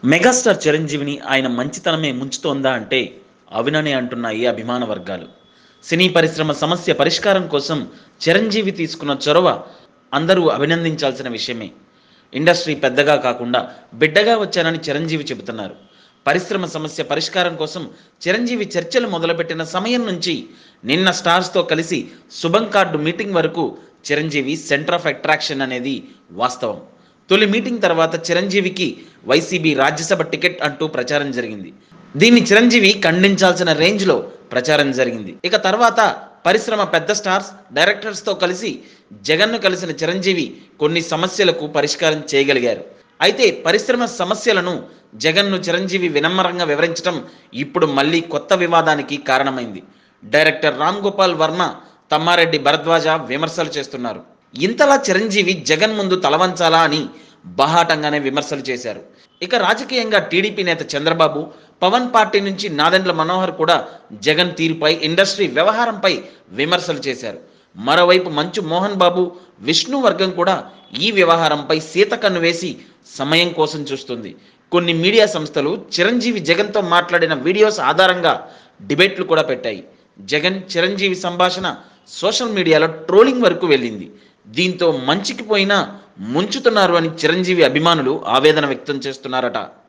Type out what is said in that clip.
megastar చిరంజీవిని ఆయన మంచితనమే ముంచుతోందా అంటే అవుననే అంటున్నాయి అభిమాన వర్గాలు సినీ పరిశ్రమ సమస్య పరిష్కారం కోసం చిరంజీవి తీసుకున్న చొరవ అందరూ అభినందించాల్సిన విషయమే ఇండస్ట్రీ పెద్దగా కాకుండా బిడ్డగా వచ్చానని చిరంజీవి చెబుతున్నారు పరిశ్రమ సమస్య పరిష్కారం కోసం చిరంజీవి చర్చలు మొదలుపెట్టిన సమయం నుంచి నిన్న స్టార్స్తో కలిసి శుభం కార్డు మీటింగ్ వరకు చిరంజీవి సెంటర్ ఆఫ్ అట్రాక్షన్ అనేది వాస్తవం తొలి మీటింగ్ తర్వాత చిరంజీవికి వైసీబీ రాజ్యసభ టికెట్ అంటూ ప్రచారం జరిగింది దీన్ని చిరంజీవి ఖండించాల్సిన రేంజ్లో ప్రచారం జరిగింది ఇక తర్వాత పరిశ్రమ పెద్ద స్టార్స్ డైరెక్టర్స్తో కలిసి జగన్ను కలిసిన చిరంజీవి కొన్ని సమస్యలకు పరిష్కారం చేయగలిగారు అయితే పరిశ్రమ సమస్యలను జగన్ను చిరంజీవి వినమ్రంగా వివరించడం ఇప్పుడు మళ్ళీ కొత్త వివాదానికి కారణమైంది డైరెక్టర్ రామ్ గోపాల్ వర్మ తమ్మారెడ్డి భరద్వాజ విమర్శలు చేస్తున్నారు ఇంతలా చిరంజీవి జగన్ ముందు తలవంచాలా అని బహాటంగానే విమర్శలు చేశారు ఇక రాజకీయంగా టీడీపీ నేత చంద్రబాబు పవన్ పార్టీ నుంచి నాదెండ్ల మనోహర్ కూడా జగన్ తీరుపై ఇండస్ట్రీ వ్యవహారంపై విమర్శలు చేశారు మరోవైపు మంచు మోహన్ బాబు విష్ణు వర్గం కూడా ఈ వ్యవహారంపై సీతకన్ను వేసి సమయం కోసం చూస్తుంది కొన్ని మీడియా సంస్థలు చిరంజీవి జగన్తో మాట్లాడిన వీడియోస్ ఆధారంగా డిబేట్లు కూడా పెట్టాయి జగన్ చిరంజీవి సంభాషణ సోషల్ మీడియాలో ట్రోలింగ్ వరకు వెళ్ళింది దీంతో మంచికి పోయినా ముంచుతున్నారు అని చిరంజీవి అభిమానులు ఆవేదన వ్యక్తం చేస్తున్నారట